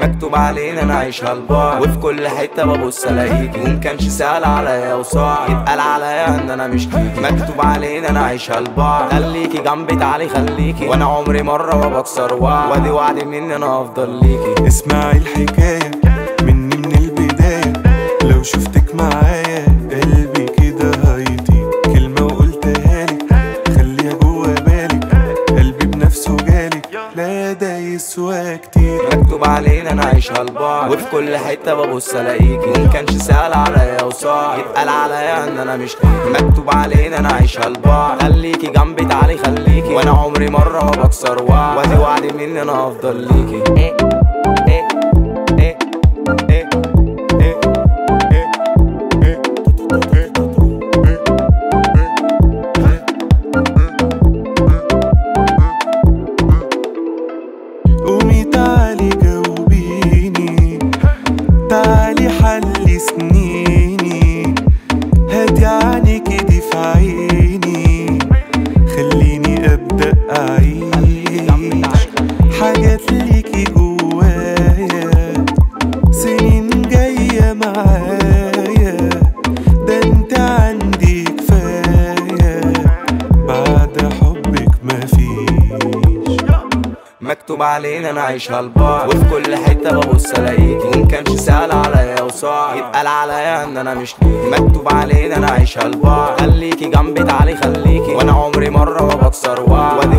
مكتوب علينا نعيشها لبعض وفي كل حته ببص الاقيكي ومكانش سهل عليا وصعب يتقال عليا ان انا مش ليكي مكتوب علينا نعيشها لبعض خليكي جنبي تعالي خليكي وانا عمري مره ما بكسر وعد وادي وعد مني انا افضل ليكي اسمعي الحكاية مني من البداية لو شفتك معايا قلبي كده هيطير كلمة وقلتها لك خليها جوا بالك قلبي بنفسه جالك لا ده يسوى كتير مكتوب علينا نعيشها لبعض وفي كل حته ببص الاقيكي ومكانش سهل عليا وصعب يتقال عليا ان انا مش ليكي مكتوب علينا نعيشها لبعض خليكي جنبي تعالي خليكي وانا عمري مره ما بكسر وعد وادي وعد مني انا افضل ليكي إيه إيه إيه إيه إيه إيه قومي تعالي جاوبيني تعالي حلي سنيني هاتي عينيكي دي في عيني خليني ابدا اعيش حاجات ليكي جوايا سنين جايه معايا ده انت عندي كفايه بعد حبك مفيش مكتوب علينا نعيشها لبعض وفي كل حته ببص الاقيكي ومكانش سهل عليا وصعب يتقال عليا ان انا مش ليكي مكتوب علينا نعيشها لبعض خليكي جنبي تعالي خليكي وانا عمري مره ما بكسر وعد وادي